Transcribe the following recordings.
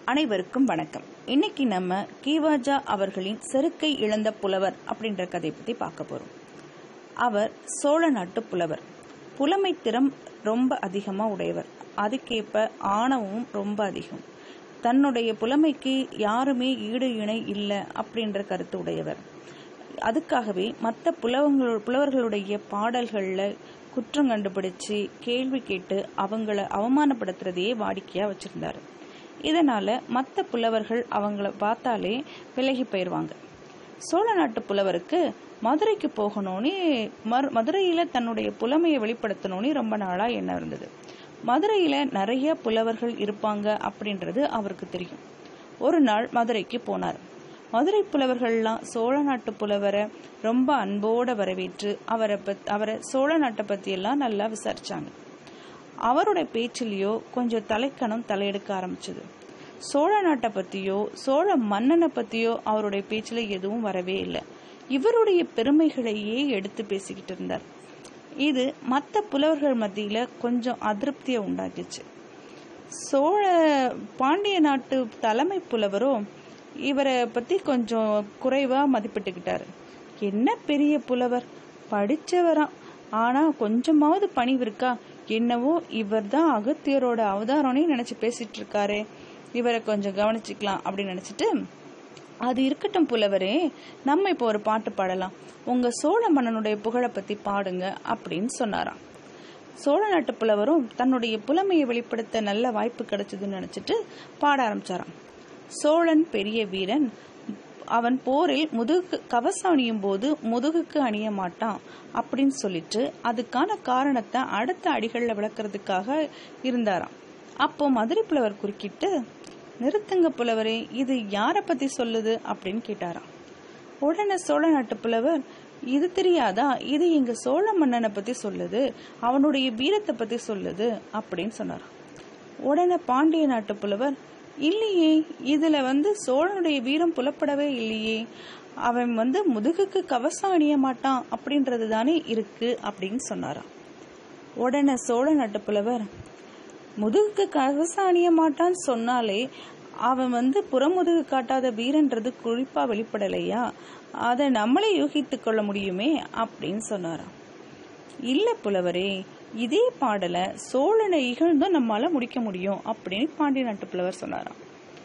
அனைவருக்கும் வணக்கம் இன்னைக்கு நம்ம கீவாஜா அவர்களின் செருக்கை இழந்த புலவர் அப்படின்ற கதை பத்தி பார்க்க போறோம் அவர் சோழ நாட்டு புலவர் புலமை திறம் ரொம்ப அதிகமா உடையவர் அதுக்கேற்ப ஆணவமும் ரொம்ப அதிகம் தன்னுடைய புலமைக்கு யாருமே ஈடு இணை இல்லை அப்படின்ற கருத்து உடையவர் அதுக்காகவே மற்ற புலவங்களோ புலவர்களுடைய பாடல்களில் குற்றம் கண்டுபிடிச்சு கேள்வி கேட்டு அவங்கள அவமானப்படுத்துறதையே வாடிக்கையா வச்சிருந்தாரு இதனால மற்ற புலவர்கள் அவங்கள பார்த்தாலே விலகி போயிடுவாங்க சோழ நாட்டு புலவருக்கு மதுரைக்கு போகணும்னு மறு மதுரையில தன்னுடைய புலமையை வெளிப்படுத்தணும்னு ரொம்ப நாளா எண்ணம் இருந்தது மதுரையில நிறைய புலவர்கள் இருப்பாங்க அப்படின்றது அவருக்கு தெரியும் ஒரு நாள் மதுரைக்கு போனார் மதுரை புலவர்கள்லாம் சோழ நாட்டு புலவரை ரொம்ப அன்போட வரவேற்று அவரை பத் அவரை சோழ நாட்டை பத்தி எல்லாம் நல்லா விசாரிச்சாங்க அவருடைய பேச்சிலேயோ கொஞ்சம் தலைக்கணம் தலையெடுக்க ஆரம்பிச்சது சோழ நாட்டை பத்தியோ சோழ மன்னனை பத்தியோ அவருடைய பேச்சில் எதுவும் வரவே இல்லை இவருடைய பெருமைகளையே எடுத்து பேசிக்கிட்டு இருந்தார் இது மற்ற புலவர்கள் மத்தியில கொஞ்சம் அதிருப்தியை உண்டாக்கிச்சு சோழ பாண்டிய நாட்டு தலைமை புலவரோ இவரை பத்தி கொஞ்சம் குறைவா மதிப்பிட்டுக்கிட்டாரு என்ன பெரிய புலவர் படிச்சவராம் ஆனா கொஞ்சமாவது பணிவு இருக்கா என்னவோ இவர் தான் அகத்தியரோட அவதாரம்னே நினைச்சு பேசிட்டு இருக்காரே இவரை கொஞ்சம் கவனிச்சுக்கலாம் அப்படின்னு நினைச்சிட்டு அது இருக்கட்டும் புலவரே நம்ம இப்போ ஒரு பாட்டு பாடலாம் உங்க சோழ மன்னனுடைய புகழை பத்தி பாடுங்க அப்படின்னு சொன்னாராம் சோழ நாட்டு புலவரும் தன்னுடைய புலமையை வெளிப்படுத்த நல்ல வாய்ப்பு கிடைச்சதுன்னு நினைச்சிட்டு பாட ஆரம்பிச்சாராம் சோழன் பெரிய வீரன் அவன் போரில் முதுகு கவசம் அணியும் போது முதுகுக்கு அணிய மாட்டான் அப்படின்னு சொல்லிட்டு அதுக்கான காரணத்தை அடுத்த அடிகளில் விளக்குறதுக்காக இருந்தாராம் அப்போ மதுரை புலவர் குறுக்கிட்டு நிறுத்துங்க புலவரே இது யாரை பத்தி சொல்லுது அப்படின்னு கேட்டாராம் உடனே சோழ நாட்டு புலவர் இது தெரியாதா இது எங்க சோழ மன்னனை பத்தி சொல்லுது அவனுடைய வீரத்தை பத்தி சொல்லுது அப்படின்னு சொன்னாராம் உடனே பாண்டிய நாட்டு புலவர் இல்லையே இதுல வந்து சோழனுடைய வீரம் புலப்படவே இல்லையே அவன் வந்து முதுகுக்கு கவசம் அணிய மாட்டான் அப்படின்றது தானே இருக்கு அப்படின்னு சொன்னாராம் உடனே சோழ நாட்டு புலவர் முதுகுக்கு கவசம் அணிய மாட்டான்னு சொன்னாலே அவன் வந்து புறமுதுகு காட்டாத வீரன்றது குறிப்பா வெளிப்படலையா அதை நம்மளே யூகித்து கொள்ள முடியுமே அப்படின்னு சொன்னாராம் இல்ல புலவரே இதே பாடலை சோழனை இகழ்ந்தும் நம்மால முடிக்க முடியும் அப்படின்னு பாண்டிய நாட்டு புலவர் சொன்னாராம்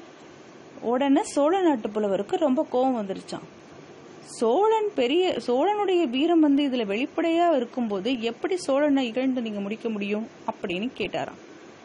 உடனே சோழ நாட்டு புலவருக்கு ரொம்ப கோபம் வந்துருச்சான் சோழன் பெரிய சோழனுடைய வீரம் வந்து இதுல வெளிப்படையா இருக்கும்போது எப்படி சோழனை இகழ்ந்து நீங்க முடிக்க முடியும் அப்படின்னு கேட்டாராம்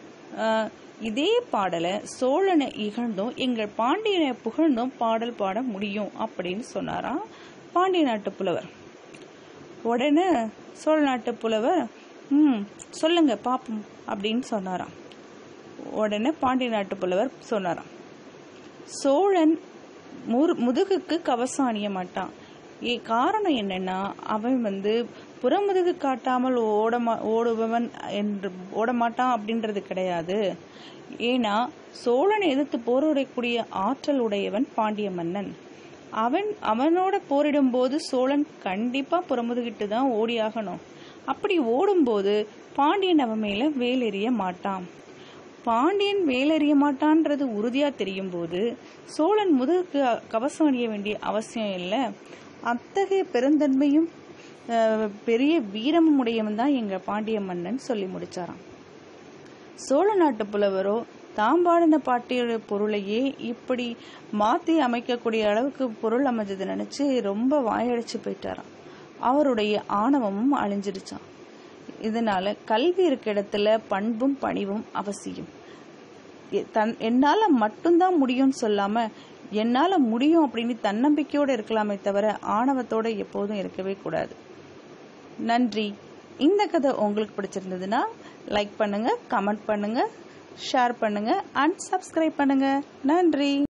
இதே பாடலை சோழனை இகழ்ந்தும் எங்கள் பாண்டியனை புகழ்ந்தும் பாடல் பாட முடியும் அப்படின்னு சொன்னாராம் பாண்டிய நாட்டு புலவர் உடனே சோழ நாட்டு புலவர் ம் சொல்லுங்க பாப்போம் அப்படின்னு சொன்னாராம் உடனே பாண்டிய நாட்டு புலவர் சொன்னாராம் சோழன் முதுகுக்கு கவசம் அணிய மாட்டான் ஏ காரணம் என்னன்னா அவன் வந்து புறமுதுகு காட்டாமல் ஓட ஓடுபவன் என்று ஓட மாட்டான் அப்படின்றது கிடையாது ஏன்னா சோழனை எதிர்த்து போரிடக்கூடிய ஆற்றல் உடையவன் பாண்டிய மன்னன் அவன் அவனோட போரிடும் போது சோழன் கண்டிப்பா புறமுதுகிட்டு தான் ஓடியாகணும் அப்படி ஓடும்போது பாண்டியன் அவன் மேல வேலெறிய மாட்டான் பாண்டியன் வேலெறிய மாட்டான்றது உறுதியா தெரியும் போது சோழன் முதுகுக்கு கவசம் அணிய வேண்டிய அவசியம் இல்லை அத்தகைய பெருந்தன்மையும் பெரிய வீரமும் உடையவன் தான் எங்க பாண்டிய மன்னன் சொல்லி முடிச்சாராம் சோழ நாட்டு புலவரோ தாம் பாடின பாட்டியோட பொருளையே இப்படி மாத்தி அமைக்கக்கூடிய அளவுக்கு பொருள் அமைஞ்சது நினைச்சு ரொம்ப வாயடைச்சு போயிட்டாராம் அவருடைய ஆணவமும் அழிஞ்சிருச்சான் இதனால கல்வி இருக்க இடத்துல பண்பும் பணிவும் அவசியம் தன் என்னால மட்டும்தான் முடியும்னு சொல்லாம என்னால முடியும் அப்படின்னு தன்னம்பிக்கையோட இருக்கலாமே தவிர ஆணவத்தோட எப்போதும் இருக்கவே கூடாது நன்றி இந்த கதை உங்களுக்கு பிடிச்சிருந்ததுன்னா லைக் பண்ணுங்க கமெண்ட் பண்ணுங்க ஷேர் பண்ணுங்க அண்ட் சப்ஸ்கிரைப் பண்ணுங்க நன்றி